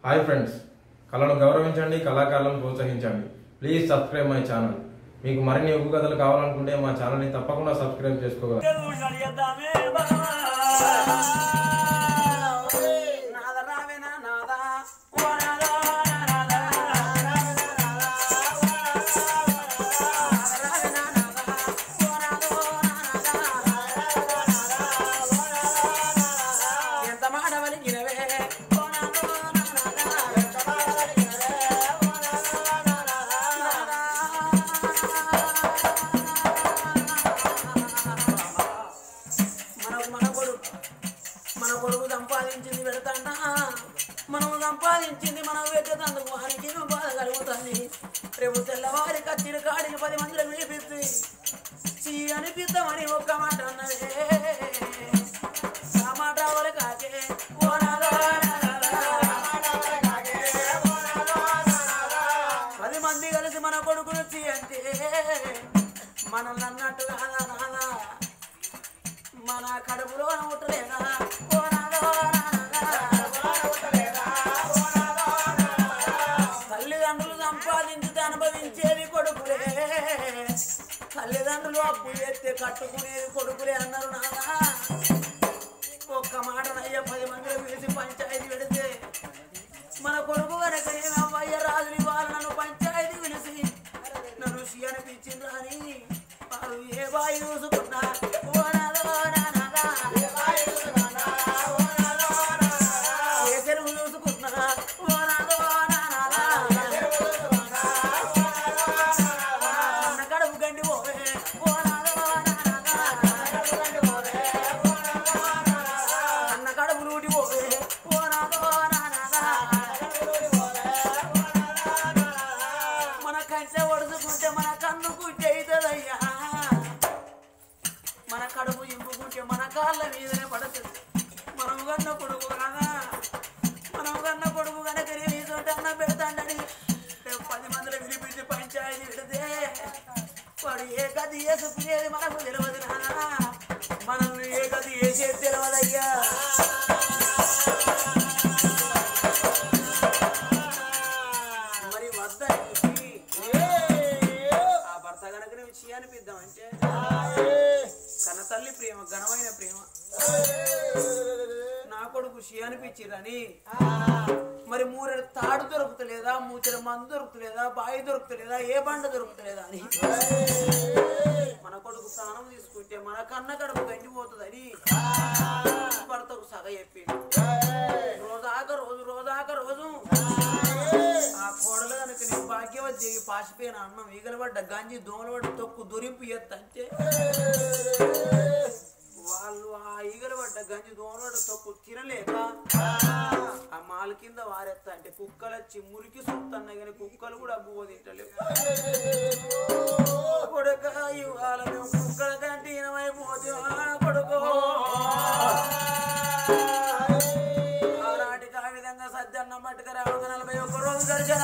Hi friends కళను గౌరవించండి కళాకారులను ప్రోత్సహించండి ప్లీజ్ సబ్స్క్రైబ్ మై ఛానల్ మీకు మరిన్ని ఉగ్గు కథలు కావాలనుకుంటే మా ఛానల్ని తప్పకుండా సబ్స్క్రైబ్ చేసుకోగలరు నాద రావేనా నాదా ఓ నాదా నాదా రావేనా నాదా ఓ నాదో నాదా ఎంత మాట వలిగినవే ఓ నాదో నాదా ఎంత మాట వలిగినవే ఓ నాదో మనకు మన కొడుకు మన కొడుకు సంపాదించింది పెడతాండా మనం సంపాదించింది మనం పెట్టేందుకు వారికి బాధ కలుగుతుంది రేపు తెల్లవారి కత్తిరి కాడికి పది మందిలో వినిపిస్తుంది చీ అనిపిద్దామని ఒక్క మాట అన్నదే ఆ మాట ఎవరు కాకే ఓ నాదా పది మంది కలిసి మన కొడుకును చీ అంటే మనల్ని అన్నట్టు కాదా నాదా మన కడుపులో ఉండలేదా ఓ నాదో తల్లిదండ్రులు సంపాదించితే అనుభవించేది కొడుకులే తల్లిదండ్రులు అప్పు చేస్తే కట్టుకునేది కొడుకులే అన్నారు నాదా ఒక్క మాట అయ్య పది మందిలో పిలిచి పంచాయతీ పెడితే మన కొడుకు కనుక ఏమయ్య రాజులు ఇవ్వాలి నన్ను పంచాయతీ పిలిచి నన్ను రుచి అనిపించింది అని వారు ఏ బాయి చూసుకున్నా ఓ నాదో నానాదా. ఏ చెరువు చూసుకున్నా ఓ నాదో నానాదా. అన్న కడుపు గండి పోవే ఓ నాదో నానాదా. అన్న కడుపు నూటి పోవే ఓ నాదో నానాదా. మన కంచె ఒడుచుకుంటే మన కన్ను కుట్టె అవుతుందయ్యా మన కడుపు ఇంపుకుంటే మన కాళ్ళ మీదనే పడుతుంది మనం కన్న కొడుకు కదా మనం కన్న కొడుకు కనుక నీతోటి అన్న పెడతాడని రేపు పది మందిలో వినిపించి పంచాయతీ పెడితే వాడు ఏ గది వేసుకునేది మనకు తెలియదు నాన్న మనల్ని ఏ గది వేసేది తెలియదయ్యా మరి వద్దని ఆ భర్త కనుక విషయాన్ని పిద్దామంటే కన్న తల్లి ప్రేమ ఘనమైన ప్రేమ నా కొడుకు షి అనిపించిరని మరి మూరెడు తాడు దొరుకుతలేదా మూచెడు మందు దొరుకుతలేదా బాయి దొరుకుతలేదా ఏ బండ దొరుకుతలేదా అని మన కొడుకు స్నానం తీసుకుంటే మన కన్న కడుపు గండిపోతుందని భర్తకు సగ చెప్పింది రోజాక రోజు రోజాక రోజు ఆ కోడలు కనుక నేను భాగ్యవతి పాసిపోయిన అన్నం ఈగలబడ్డ గంజి దోమలబడ్డ తొక్కు దొరింపు ఎత్తంటే వాళ్ళు ఆ ఈగలబడ్డ గంజి దోమలబడ్డ తొక్కు తినలేక ఆ మాల కింద వారెత్తా అంటే కుక్కలు వచ్చి మురికి సుత్తన్నాయి కానీ కుక్కలు కూడా అబ్బు తింటలేవు కొడుక ఇవాళ మేము కుక్కల కంటే ఇనమైపోతే కొడుకో ఆనాటికి ఆ విధంగా సజ్జన్న మట్టుకు రావక నలభై ఒక్క రోజు దర్శన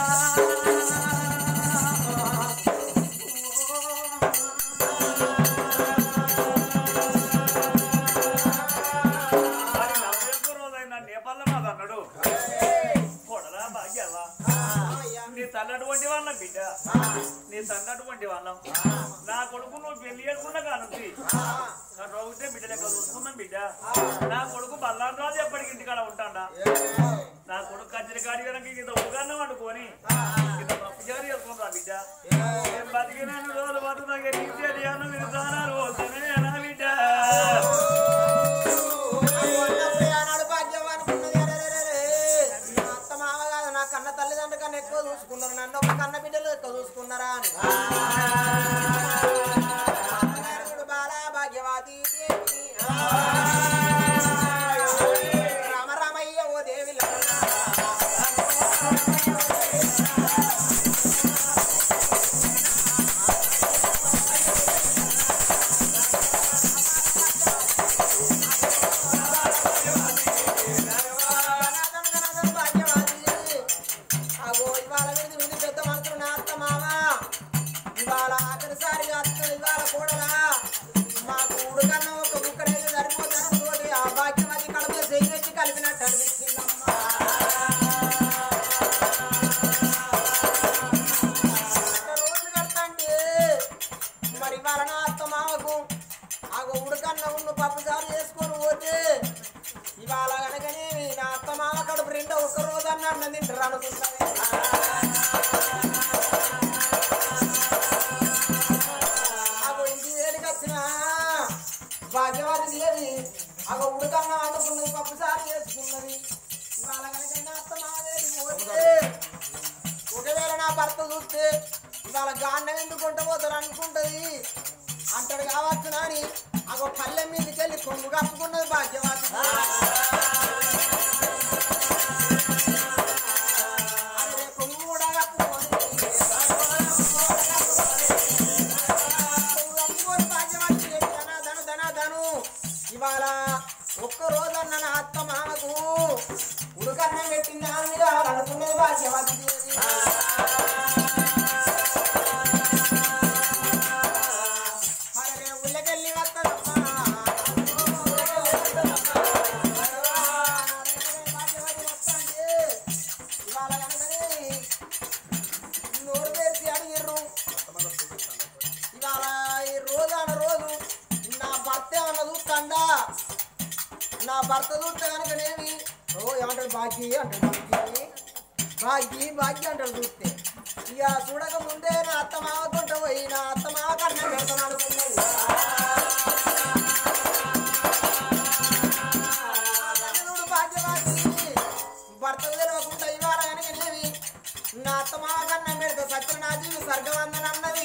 మరి నలభై ఒక్క రోజైన నేపాల్లో మాది అన్నాడు కొడలా భాగ్యావా నీ తల్లటువంటి వాళ్ళం బిడ్డ నీ తన్నటువంటి వాళ్ళం నా కొడుకు నువ్వు పెళ్లి చేసుకున్న కానుంచి రోగితే బిడ్డ లెక్క చూసుకున్నాం బిడ్డ నా కొడుకు బల్లాం రాజు ఎప్పటికి ఇంటికాడ ఉంటాడా నా కొడుకు కచ్చరి కాడి కనుక ఇంత ఉగాన్నం వండుకొని ఇంత పప్పు జారి చేసుకుంటా బిడ్డ ఏం బతికినాను రోజులు బతుకు నాకు ఎన్ని తెలియను మీరు దానాలు పోతానే నా బిడ్డ ఆనాడు భాగ్యం అనుకున్నది నా అత్త మామ కాదు నా కన్న తల్లిదండ్రుల కన్నా ఎక్కువ చూసుకున్నారు నన్ను ఒక కన్న బిడ్డలు ఎక్కువ చూసుకున్నారా అని నారాయణుడు బాల భాగ్యవాది దేవి రామ రామయ్య ఓ దేవి భాగ్యవాది అగో ఇవాళ విడిది విడి పెద్ద మనసులు నా అత్త మామ ఉన్న అన్నం తింటారు అనుకుంటారు అగో ఇంటి వేడికి వచ్చిన భాగ్యవారి దేవి అగో ఉడకన్న అనుకున్నది పప్పు సారి చేసుకున్నది ఇవాళ కనుకైనా అత్తమాదేవి పోతే ఒకవేళ నా భర్త చూస్తే ఇవాళ గాన్నం ఎందుకు కొంట పోతారు అనుకుంటది అంటాడు కావచ్చు నాని అగో పల్లె మీదకి వెళ్ళి కొంగు కప్పుకున్నది భాగ్యవాది అరే కొంగు కూడా కప్పుకొని కప్పుకొని భాగ్యవాది ధన ధన ధన ధను ఇవాళ ఒక్క రోజన్న నా అత్త మామకు ఉడకన్నం పెట్టింది ఆమె అనుకునేది భాగ్యవాది అరే ఉల్లకెళ్ళి వస్తానమ్మా ఇవాళ కనుకని నోరు తెరిచి అడిగిర్రు ఇవాళ ఈ రోజు అన్న రోజు నా భర్త ఏమన్నా చూస్తాండా నా భర్త చూస్తే కనుకనేమి ఓ ఏమంటాడు బాకీ అంటాడు బాకీ బాకీ బాకీ అంటాడు చూస్తే ఇక చూడక ముందే నా అత్త మావకుంట పోయి నా అత్త మావ కన్నా పెడతాను అనుకున్నది చూడు భాగ్యవాది భర్త తెలియకుండా ఇవాళ కనుకనేవి నా అత్త మావ కన్నా పెడతా సత్య నా జీవి స్వర్గవందన అన్నది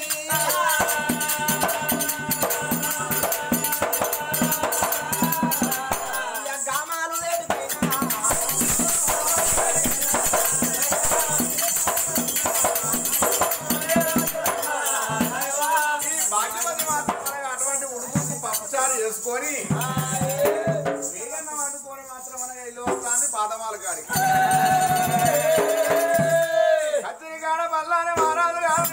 ఇక గామాలు వేడిపోయినా భాగ్యవతి మాత్రం మనకి అటువంటి ఉడుకు పప్పుచారు చేసుకొని వేగన్న వండుకొని మాత్రం మనకి ఇల్లు వస్తాంది పాదమాల కాడికి కత్తిరికాడ బల్లాని మహారాజు గారు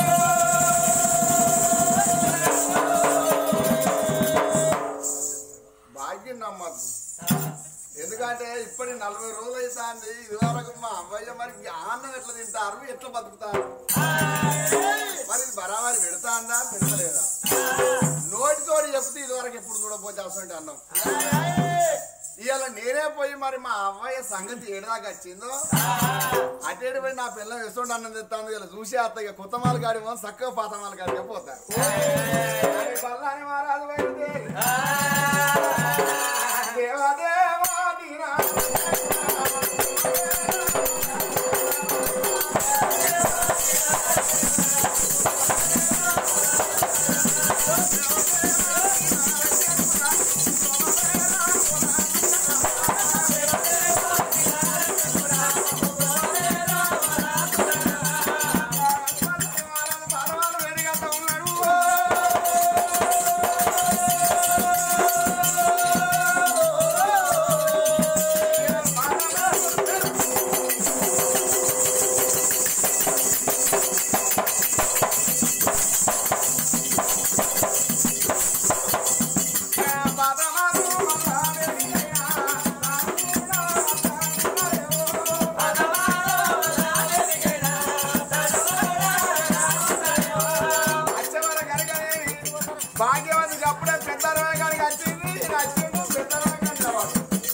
భాగ్యం నమ్మద్దు ఎందుకంటే ఇప్పటి నలభై రోజులు అవుతుంది ఇదివరకు మా అవ్వయ్య మరి అన్నం ఎట్లా తింటారు ఎట్లా బతుకుతారు మరి ఇది బరాబరి పెడతాందా పెడతలేదా నోటితోటి చెప్తే ఇదివరకు ఎప్పుడు చూడకపోతే అసలు అన్నం ఇవాళ నేనే పోయి మరి మా అవ్వయ్య సంగతి ఏడాక వచ్చిందో అటేడు పోయి నా పిల్ల వేసుకుంటే అన్నం తెస్తాను ఇలా చూసి అత్త ఇక కొత్త మాల కాడి పోను చక్కగా పాత మాల కాడికే పోతారు మరి బల్లాని మహారాజు బయలుదేరి దేవా దేవా దీనా భాగ్యవతికి అప్పుడే పెద్దరమే కానీ వచ్చింది వచ్చిండు పెద్దరమే కానీ రావాలి.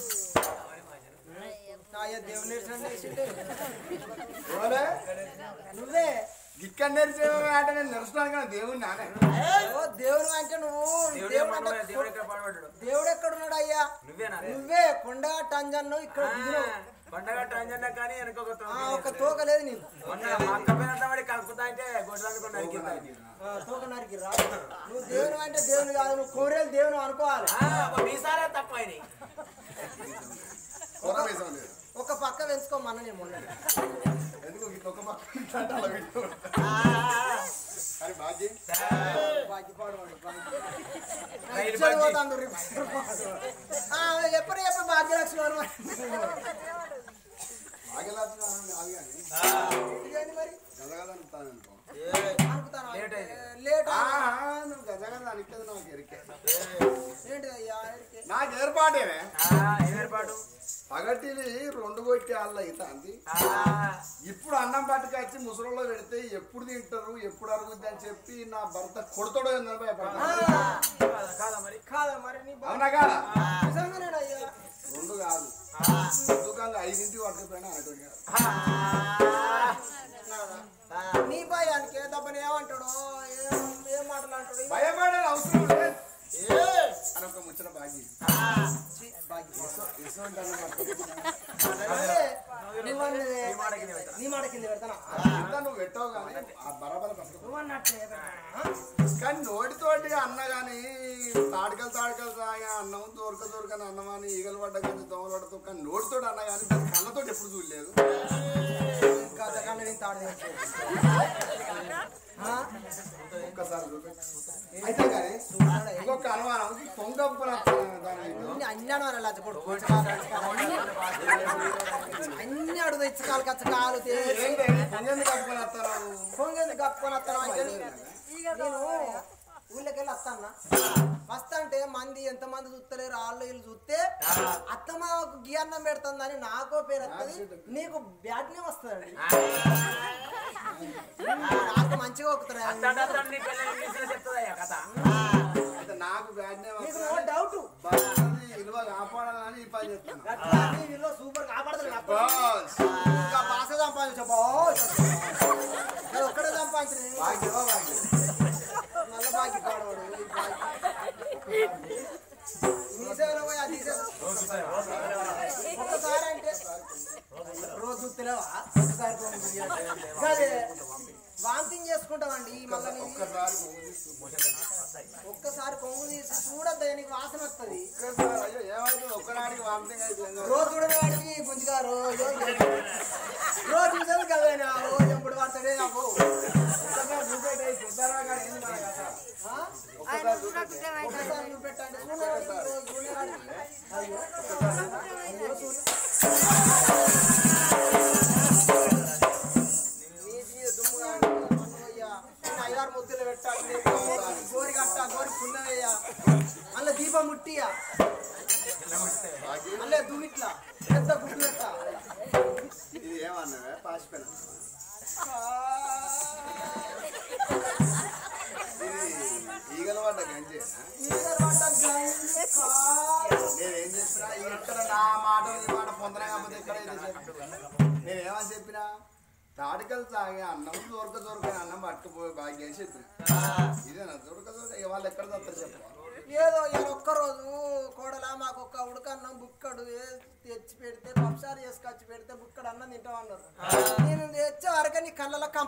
నాయ దేవుని నేర్చిన నేర్చిండే. ఓలే, నువ్వే ఇక్కడ నేర్చేవే అంటే నేను నడుస్తున్నాను కానీ దేవుని నానే ఓ దేవుడు అంటే నువ్వు దేవుడు అంటే దేవుడు ఎక్కడ పడబడ్డాడు దేవుడు ఎక్కడున్నాడు అయ్యా నువ్వేనా నువ్వే కొండ టంజన్ను ఇక్కడ దిగినావు. పండగ అంజన్న కానీ వెనక ఒక ఆ, ఒక్క తోక లేదు నీకు మొన్న మా అక్క పైన వాడి కలుపుతా అంటే గొడ్రాలు నరికింది ఆ, తోక నరికి రా నువ్వు దేవుడు అంటే దేవుడు కాదు నువ్వు కోరేలు దేవుడు అనుకోవాలి మీసారే తక్కువ అయినాయి కూర వేసాం లేదు ఒక పక్క పెంచుకోమన్న నేను మొన్న ఎందుకు ఇట్లా ఒక పక్క ఇట్లా అంటే అలా పెట్టు. కానీ భాగ్యం బాగిపాడు వాడు, బాగి. రైలు ఇచ్చాడు బాగి. పోతాండు రేపు. ఆ, ఎప్పుడు చెప్పి భాగ్యలక్ష్మి వారు మరి. భాగ్యలక్ష్మి కాదు కానీ ఇదేంటి మరి గదగదంటాను అనుకో అనుకుతాను లేట్ అయింది. లేట్ ఆ, అయింది. నువ్వు గదగద అనికేది నాకు ఎరికే ఏంటి అయ్యా ఎరికే? నాకు ఏర్పాటేనే ఏం ఏర్పాటు పగటిని రెండు కొట్టి అల్ల అవుతుంది ఇప్పుడు అన్నం పట్టుకొచ్చి ముసలిలో పెడితే ఎప్పుడు తింటారు ఎప్పుడు అరుగుద్ది అని చెప్పి నా భర్త కొడతాడో ఏందని భయపడ్డా కాదా మరి కాదా మరి నీ బా- అవునా కాదా నిజంగానేనా అయ్యా రెండు కాదు ఎందుకంగా ఐదింటికి పట్టుకుపోయినా అటువంటి నీ భయానికి దెబ్బని ఏమంటాడు ఏం ఏం మాటలు అంటాడు భయపడే అవసరం లేదు అని ఒక ముచ్చట బాగి ఛీ, భాగ్యం. ఇటువంటి అన్నం పట్టుకుపోయినా. అదే, నువ్వన్నదే. నీ మాట కింద పెడతానా ఇంత నువ్వు పెట్టావు కానీ ఆ బరాబర పట్టుకో నువ్వు అన్నట్లే పెడతానా? కానీ నోటితోటి అన్న కానీ తాడికలు తాడికలు తాగా అన్నం దొరక దొరకని అన్నం అని ఈగలు పడ్డ కానీ దోమలు పడతావు కానీ నోటితోటి అన్న కానీ దాని కళ్ళతోటి ఎప్పుడు చూడలేదు గత కళ్ళు నేను తాడు తెచ్చు. ఆ? ఒక్కసారి చూపి అయితే కానీ ఇంకొక అనుమానం పొంగప్పున దాని అన్ని అన్ని అడవాలి లచ్చపొడు అన్ని అడుగు తెచ్చి కాలు కచ్చ కాలు ఏంటి పొంగెందుకు కప్పుకొని వస్తాను పొంగింది కప్పుకొని వస్తాను అంటే నేను ఊళ్ళోకి వెళ్ళి వస్తాను వస్తా అంటే మంది ఎంత మంది చూస్తలేరు వాళ్ళు వీళ్ళు చూస్తే అత్తమ్మ గియన్నం పెడుతుందని నాకో పేరు వస్తుంది నీకు బ్యాట్ నేమ్ వస్తుందండి నాకు మంచిగా okuతారా నీ పిల్లలు చెప్తుందయ్యా కథ అయితే నాకు బ్యాడ్ నేమ్ నీకు నో డౌట్ భర్తని విలువ కాపాడాలని ఈ పని చెప్తాను వీళ్ళు సూపర్ కాపాడతారు బాస్. ఇంకా భాష సంపాదించా బాస్ నేను ఒక్కడే సంపాదించిన భాగ్యమా భాగ్యం నల్ల బాకి కాడవాడు ఈ బాకి. నీ సేవలో పోయి అది సేవ. ఒక్కసారి అంటే రోజు తెలియవా ఒక్కసారి పోయి అదే వాంతింగ్ చేసుకుంటామండి మళ్ళీ ఒక్కసారి పొంగు తీసి ఒక్కసారి కొంగు తీసి చూడద్దు నీకు వాసన వస్తుంది ఒక్కసారి అయ్యో ఏమైంది ఒక్కనాడికి వామిటింగ్ అయిపోయింది రోజు చూడని వాడికి గుంజుగా రోజు రోజు చూసేది కదైనా రోజు ఎప్పుడు పడతాడే నాకు ఆ? ఒక్కసారి నువ్వు పెట్టండి చూడవాడికి రోజు చూడేవాడికి అయ్యో అయ్యో చూడు నీ జీవ దుమ్ముగా అన్నయ్య. నేను ఐదారు ముద్దులు పెట్టాలి గోరి కట్ట గోరి పున్నయ్య అల్ల దీపం ముట్టియా అల్లే దుమిట్లా పెద్ద గుడ్డు పెట్ట ఇది ఏమన్నావే పాసిపోయినా ఇది ఈగల పడ్డ గంజేనా నేనేం చెప్పినా ఇక ఇక్కడ నా మాట నీ మాట పొందన కాకపోతే ఇక్కడ ఇది చెప్పు. నేనేమని చెప్పినా తాడికలు తాగే అన్నం దొరక దొరకని అన్నం పట్టుకుపోయి భాగ్యం అని చెప్పిన ఇదేనా దొరక దొరక ఇక వాళ్ళు ఎక్కడ దొరుకుతారు చెప్పు ఏదో ఇవాళ ఒక్కరోజు కోడలా మాకు ఒక్క ఉడకన్నం బుక్కడు ఏ- తెచ్చి పెడితే పప్సారు చేసుకొచ్చి పెడితే బుక్కడు అన్నం తింటాం అన్నారు నేను తెచ్చే వరకు నీ కళ్ళలో కంప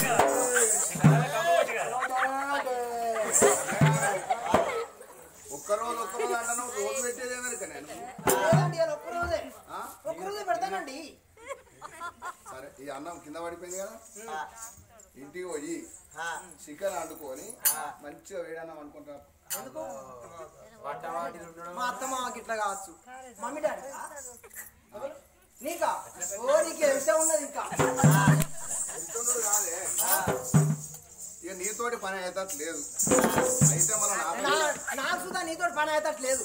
ఒక్కరోజు ఒక్కరోజు అంటే నువ్వు రోజు పెట్టేదే వెనుక నేను లేదండి ఇవాళ ఒక్కరోజే ఆ? ఒక్కరోజే పెడతానండి సరే ఈ అన్నం కింద పడిపోయింది కదా ఇంటికి పోయి చికెన్ వండుకొని మంచిగా వేడన్నం అనుకుంటా ఎందుకు మా అత్త మామకి ఇట్లా కావచ్చు మమ్మీ డాడీ నీకా ఓ నీకు ఎంత ఉన్నది ఇంకా ఎంతుండదు కాదే ఇక నీతోటి పని అయితే లేదు అయితే మన నా- నాకు సుధా నీతో పని అయ్యేటట్లేదు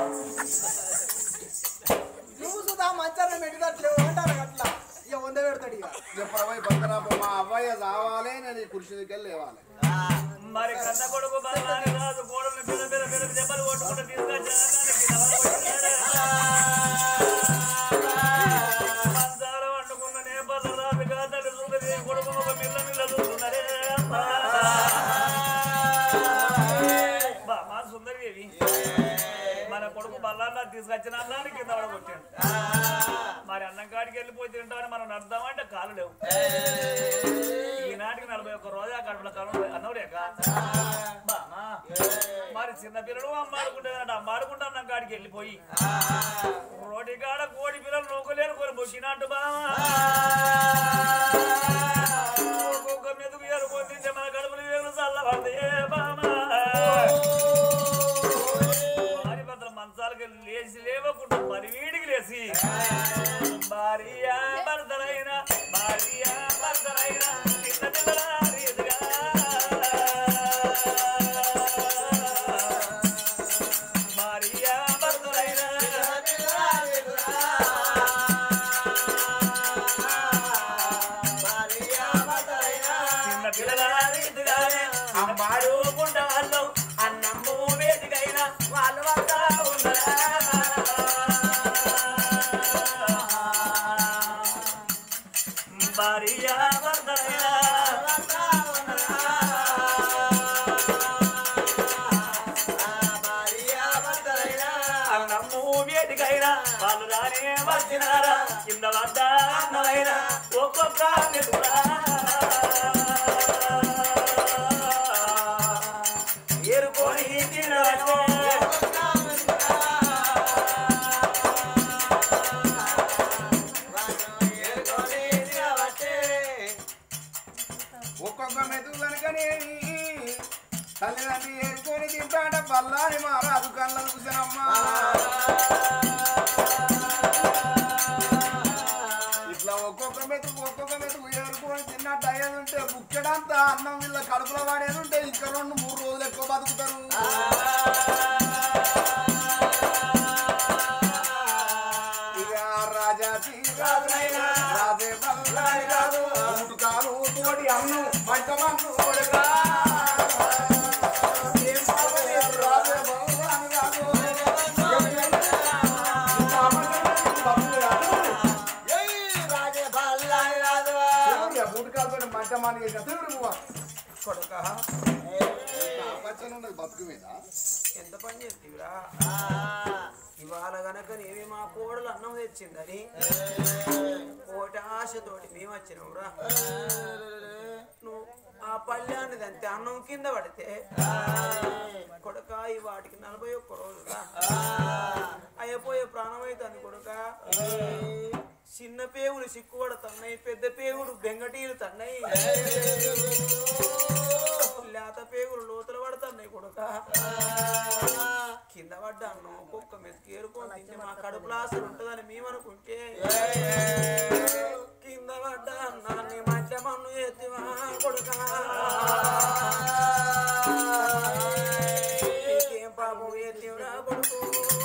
నువ్వు సుధా మంచాన్ని పెట్టేటట్లేవు అంటారు అట్లా ఇక వంద పెడతాడు ఇక చెప్పరాబాయ్ బతరాబో మా అబ్బాయి రావాలి నేను ఈ కుర్చీ దగ్గర లేవాలి మరి కన్న కొడుకు బలాన్ని రాదు కోడలు పిల్ల పిల్ల పిల్ల దెబ్బలు కొట్టుకుంటూ తీసుకొచ్చి మంచాల వండుకున్న నేపథ్యం రాదు కాదని చూడదే కొడుకు ఒక మిల్ల మిల్ల చూస్తున్నారే మా సుందరి మన కొడుకు బల్లాన్ని తీసుకొచ్చిన అన్నాన్ని కింద పడగొట్టాడు మరి అన్నం కాడికి వెళ్ళిపోయి తింటామని మనం నడుద్దామంటే కాలు లేవు ఈనాటికి నలభై ఒక్క రోజు ఆ కడుపుల కను అన్నవులేక బామా మరి చిన్న పిల్లలు అమ్మాడుకుంటే అమ్మాడుకుంటా అన్నం కాడికి వెళ్ళిపోయి రోటి కాడ కోడి పిల్లలు నూకలేరు కొని బొక్కినట్టు బామా ఒక్కొక్క మెతుకు ఏరుకొని తింటే మన కడుపులు వేలు చల్లబడతాయే బామా భార్య భర్తల మంచాలకి లేచి లేవకుండా పరివీడికి లేచి భార్య భర్తలైన భార్య భర్తలైన చిన్న పిల్లల రీతిగా భార్య భర్తలైన భార్య భర్తలైనా అన్నము వేటికైనా వాళ్ళు రానే వచ్చినారా కింద పడ్డ అన్నమైనా ఒక్కొక్క మెతుకురా ఏరుకొని తినవచ్చే ఒక్కొక్క మెతుకు కనుకని తల్లిదండ్రి ఏరుకొని తింటాడ బల్లాని మారాదు కళ్ళ చూసినమ్మా ఇట్లా ఒక్కొక్క మెతుకు ఒక్కొక్క మెతుకు ఏరుకొని తిన్నట్టు అయ్యేది ఉంటే ముక్కడంతా అన్నం వీళ్ళ కడుపులో వాడేది ఉంటే ఇంకా రెండు మూడు రోజులు ఎక్కువ బతుకుతారు ఇక రాజా రాజైనా రాజే బల్లాని రాదు కాలు తోటి అన్నం మంట మన్ను కొడకా ఏం పాపం లేదు, రాజే బల్లాని రాదు. ఎవరురా బూటు కాలుతోటి మంట మాని చేసిన తిరుగుడు పువ్వా. కొడుక అపచ్చని ఉన్నది బతుకు మీద ఎంత పని చేస్తావురా ఇవాళ గనక నేవి మా కోడలు అన్నం తెచ్చిందని కోట ఆశతోటి మేము వచ్చినవురా నువ్వు ఆ పళ్ళాన్ని దంతే అన్నం కింద పడితే కొడక ఈ వాటికి నలభై ఒక్క రోజురా అయిపోయే ప్రాణం అవుతుంది కొడక చిన్న పేగులు సిక్కుబడ తన్నాయి పెద్ద పేగుడు బెంగటీలు తన్నాయి లేత పేగులు లోతులు పడుతున్నాయి కొడుక కింద పడ్డ అన్నం ఒక్కొక్క మెతుకు ఏరుకొని తింటే మా కడుపులో ఆశలు ఉంటుందని మేమనుకుంటే కింద పడ్డ అన్నాన్ని మధ్య మన్ను ఎత్తివా కొడుక నీకేం పాపం ఎత్తివరా కొడుకు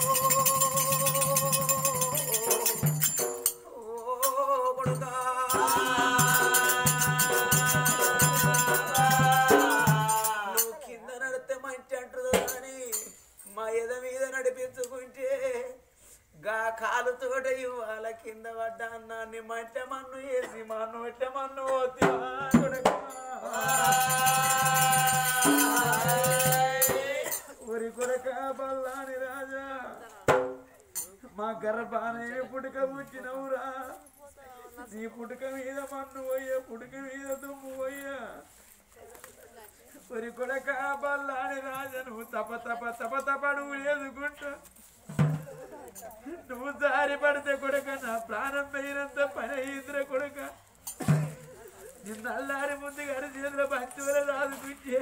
ఓ కొడుకా నువ్వు కింద నడితే మంచి అంటారు కానీ మా ఎద మీద నడిపించుకుంటే గా కాలుతోట ఇవాళ కింద పడ్డ అన్నాన్ని మట్ట మన్ను వేసి మన్ను మట్ట మన్ను పోతే ఒరి కొరక బల్లాని రాజా మా గర్భానే పుడక పుట్టినవురా నీ పుడక మీద మన్ను పోయ్యా పుడక మీద దుమ్ము పోయ్యా ఒరి కొడక బల్లాని రాజా నువ్వు తప తప తప తప నువ్వు ఎదుకుంటా నువ్వు దారి పడితే కొడక నా ప్రాణం పోయినంత పని అయ్యిందిరా కొడక నిన్న అల్లారి ముందు గారి చేతిలో బంతువులు రాదుకుంటే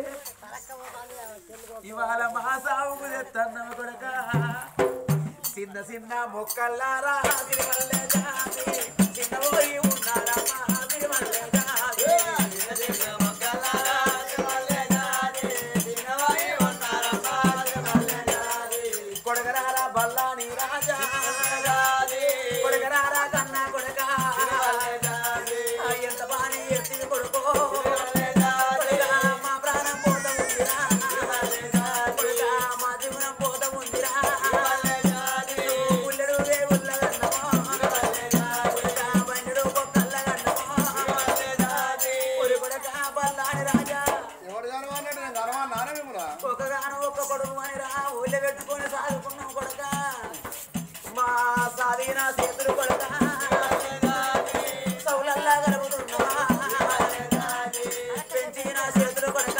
ఇవాళ మా సాగుకు తెత్తన్నవ కొడక చిన్న చిన్న మొక్కల్లారా తిరుమలే జాతి చిన్న పోయి ఉన్నారా మా తిరుమలే జాతి చిన్న చిన్న మొక్కల్లారా తిరుమలే జాతి చిన్న పోయి ఉన్నారా మా తిరుమలే జాతి కొడగరారా బల్లాని రాజా కొడగరారా కన్నా కొడక ఆ ఎంత బాని ఎత్తిది కొడుకో కొడక మా ప్రాణం పోత ఉందిరా కొడక మా జీవనం పోత ఉందిరా ఉల్లెడు రేవుల్లగన్నమో కొడక బండెడు బొక్కల్లగన్నమో ఒరి కొడక బల్లాని రాజా ఎవరు కనవన్నాడు నేను కనవన్నాను మిమ్మల్ని ఒకగాను ఒక్క కొడుకు అని రా ఊళ్ళో పెట్టుకొని సాదుకున్నాం కొడక మా సాధిన చేతులు కొడక సౌలల్లా గలుపుతున్నా పెంచిన చేతులు కొడక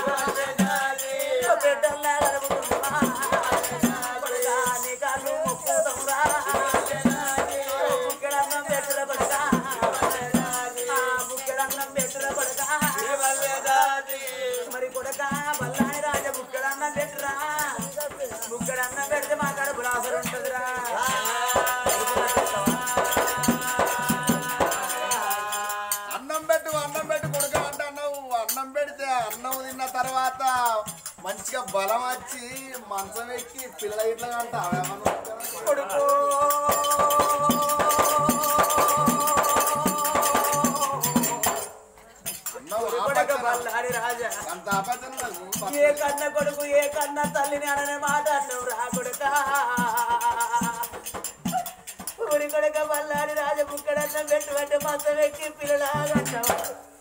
బిడ్డల్లా గలుపుతున్నా కొడక నీ కాళ్ళు మొక్కుతాంరా బుక్కెడన్నం పెట్టుల కొడక బుక్కెడన్నం పెట్టుల కొడక మరి కొడక బల్లాని రాజ బుక్కడన్నం పెట్టురా బుక్కడన్నం పెడితే మా కాడ బులాసలు ఉంటుందిరా అన్నం పెట్టు అన్నం పెట్టు కొడుక అంటున్నావు అన్నం పెడితే అన్నం తిన్న తర్వాత మంచిగా బలం వచ్చి మంచం ఎక్కి పిల్ల ఇట్లా అంట అవేమన్నా కొడుకు అన్నం కొడక ఆపచ్చనా? బల్లాని రాజా అంత అపచన ఏ కన్న కొడుకు ఏ కన్న తల్లిని అననే మాట అన్నావు రా కొడుక ఊరి కొడక బల్లాడి రాజముక్కడన్న పెట్టుబట్టి మంచం ఎక్కి పిల్లలాగంటవా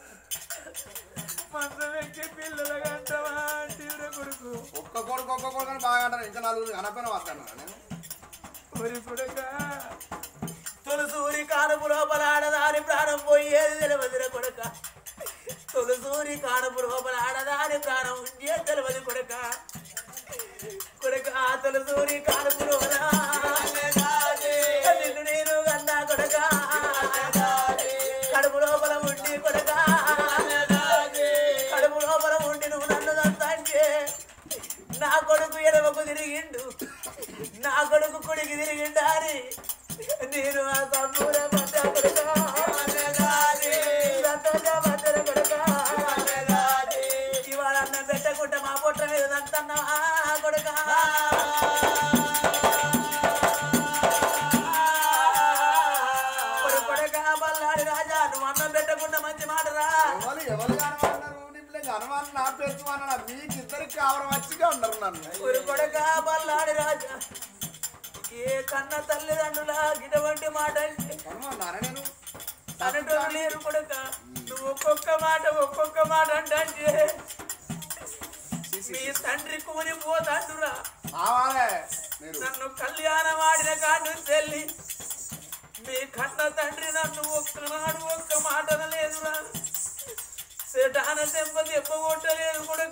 మంచం ఎక్కి పిల్లలగంటవా తీవ్ర కొడుకు ఒక్క కొడుకు ఒక్క కొడుకు అని బాగా అంటారు ఇంకా నలుగురు కనపైన వస్తాను నేను ఒరి కొడక తులసూరి కానుపు లోపల ఆడదాని ప్రాణం పోయేది తెలియదుర కొడక తులసూరి కానుపు లోపల ఆడదాని ప్రాణం ఉండే తెలియదు కొడక కొడక తులసూరి కానుపు లోపల నిన్ను నేను కన్నా కొడక కడుపు లోపల ఉండి కొడక కడుపు లోపల ఉండి నువ్వు నన్ను దంతంటే నా కొడుకు ఎడమకు తిరిగిండు నా కొడుకు కొడుకు తిరిగిండా అని నేను ఆ సంపూర పడ్డ కొడుక సంతోష పడ్డ కొడుక ఇవాళ అన్నం పెట్టకుండా మా పొట్ట మీద దంతన్నావా కొడుక కొడు కొడుక బల్లాడి రాజా నువ్వు అన్నం పెట్టకుండా మంచి మాటరా ఎవరు ఎవరు కనమన్నారు నిప్పులే కనమని నా పేరు అన్నారు మీకు ఇద్దరికి కావడం వచ్చిగా ఉన్నారు నన్ను ఒక కొడక బల్లాడి రాజా ఏ కన్న తల్లిదండ్రుల ఇటువంటి మాట అంటే కనమన్నారా నేను అనటోళ్ళు లేరు కొడక నువ్వు ఒక్కొక్క మాట ఒక్కొక్క మాట అంటే మీ తండ్రి కూని పోతాండురా కావాలే మీరు నన్ను కళ్యాణం ఆడిన కాడి నుంచి వెళ్ళి మీ కన్న తండ్రి నన్ను ఒక్కనాడు ఒక్క మాట లేదురా సెటాన దెబ్బ దెబ్బ కొట్టలేదు కొడుక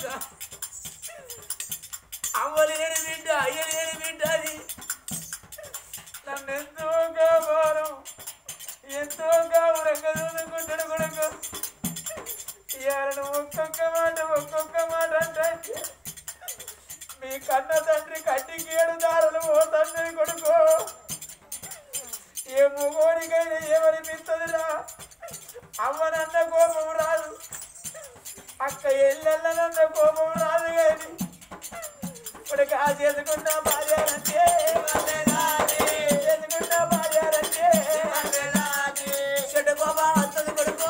అవ్వలేని బిడ్డ అయ్యలేని బిడ్డ అని నన్ను ఎంతో కాపారం ఎంతో కావరంగా చూసుకుంటాడు కొడుకు ఇవాళ నువ్వు ఒక్కొక్క మాట ఒక్కొక్క మాట అంటే మీ కన్న తండ్రి కట్టికి ఏడు దారులు ఓ తండ్రి కొడుకు ఏ ముగోరికైనా ఏమనిపిస్తుందిరా అమ్మనన్న కోపం రాదు అక్క ఎల్లెల్లనన్న కోపం రాదు కానీ ఇప్పుడు కా చేసుకున్న భార్యాలంటే చేసుకున్న భార్యాలంటే చెడు కోపం వస్తుంది కొడుకు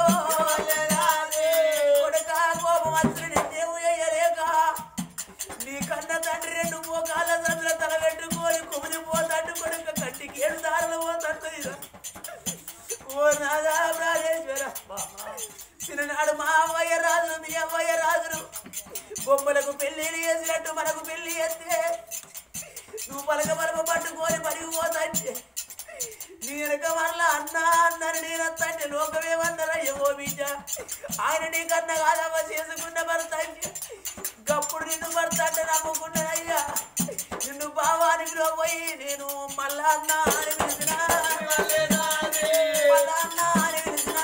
కొడుక కోపం వస్తుంది నిన్నేమో వేయలేక నీ కన్న తండ్రి రెండు మోకాల సందుల తల పెట్టుకొని కుమిలి పోతాడు కొడుక కట్టికి ఏడు దారులు పోతాడు ఓ నాదా రాజేశ్వర చిన్ననాడు మా అవ్వయ్య రాజు మీ అవ్వయ్య రాజును బొమ్మలకు పెళ్లిళ్ళు చేసినట్టు మనకు పెళ్లి చేస్తే నువ్వు పలక పలక పట్టుకొని పడిపోతాంటే నీ వెనక వల్ల అన్న అన్నని నేను వస్తాంటే లోకమేమన్నారా ఏమో బిడ్డ ఆయన నీకన్నా కాదమ్మ చేసుకున్న భర్త అంటే గప్పుడు నిన్ను భర్త అంటే నమ్ముకున్నానయ్యా నిన్ను భావానికి పోయి నేను మళ్ళా అన్న అని పిలిచిన మళ్ళా అన్న అని పిలిచిన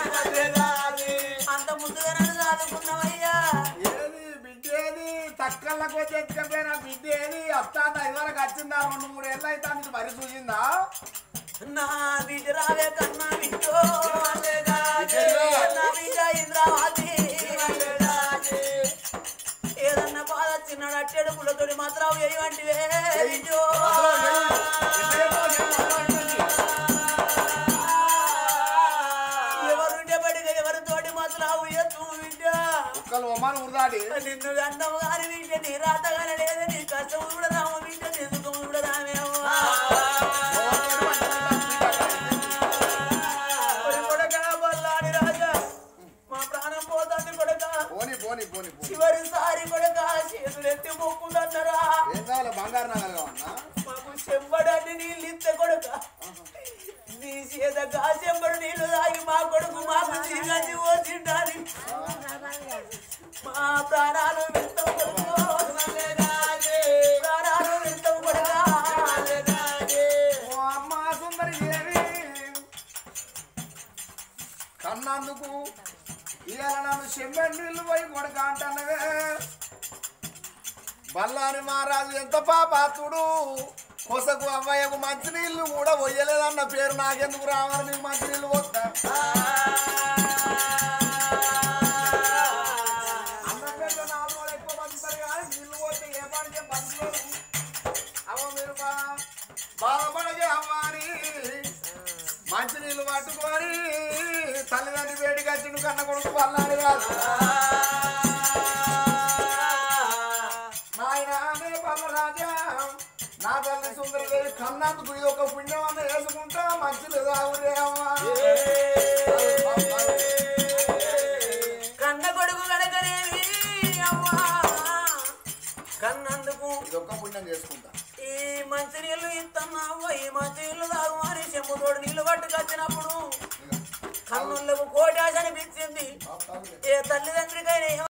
అంత ముందుగా నన్ను చదువుకున్నావయ్యా ఏది బిడ్డ ఏది తక్కళ్ళకు వచ్చి ఎత్తుకపోయినా బిడ్డ ఏది అత్తా ఇదివరకు వచ్చిందా రెండు మూడు ఏళ్ళు అయితే మీకు మరి చూసిందా నా బిడ్డ రావే కన్నా బిడ్డో నా బిడ్డ ఇంద్రావతి ఏదన్నా బాధ చిన్నాడు అట్టేడు పుల్లతోటి మాత్రం ఏమంటివే బిడ్డో ఎవరుంటే పడిగా ఎవరితోటి మాత్రం ఎత్తు బిడ్డ ఒక్కలు ఒమ్మని ఉరిదాటి నిన్ను గంధము గాని వింటే నీ రాతగానే లేదా నీ కష్టం కూడా రాము వింటే నీ సుఖం కూడా రామేమో ఒరి కొడకా బల్లాడి రాజా మా ప్రాణం పోతుంది కొడక పోని పోని పోని పోని చివరిసారి కొడక చేతులు ఎత్తి మొక్కుదన్నరా ఏం కావాలి బంగారు నగలు కావన్నా మాకు చెంబడని నీళ్ళు ఇస్తే కొడక నీ చేత కాసెంబడు నీళ్లు తాగి మా కొడుకు మాకు జీవించి వచ్చిండాలి మా ప్రాణాలు వింతం కొడుకు ప్రాణాలు వింతం కొడక ఓ అమ్మ సుందరి దేవి కన్నందుకు ఇవాళ నన్ను చెమ్మెడి నీళ్ళు పోయి కొడక అంటున్నవే బల్లాని మహారాజు ఎంత పాపాత్ముడు కొసకు అవ్వయ్యకు మంచినీళ్ళు కూడా పోయలేదన్న పేరు నాకెందుకు రావాలి నీకు మంచినీళ్ళు పోతా అన్నం పెడితే నాలుగు రోజులు ఎక్కువ బతుకుతారు కానీ నీళ్ళు పోతే ఏ పడితే బతుకులు అవ్వ మీరు బా- బాధపడగే అమ్మాని మంచినీళ్ళు పట్టుకొని తల్లిదండ్రి వేడికి వచ్చిండు కన్న కొడుకు పల్లాని రాదు నాయన పల్లరాజే బిడ్డ నా తల్లి సుందరదేవి కన్నందుకు ఇది ఒక పుణ్యం అన్న వేసుకుంటా మంచిది రావురే అమ్మా కన్న కొడుకు కడకనేవి అమ్మా కన్నందుకు ఇది ఒక్క పుణ్యం చేసుకుంటా ఈ మంచి నీళ్లు ఇస్తున్నావు ఈ మంచి నీళ్లు తాగు అని చెంబుతోడు నీళ్లు పట్టుకొచ్చినప్పుడు కన్నులకు కోటాశ అనిపించింది బాబు తాగులే. ఏ తల్లిదండ్రికైనా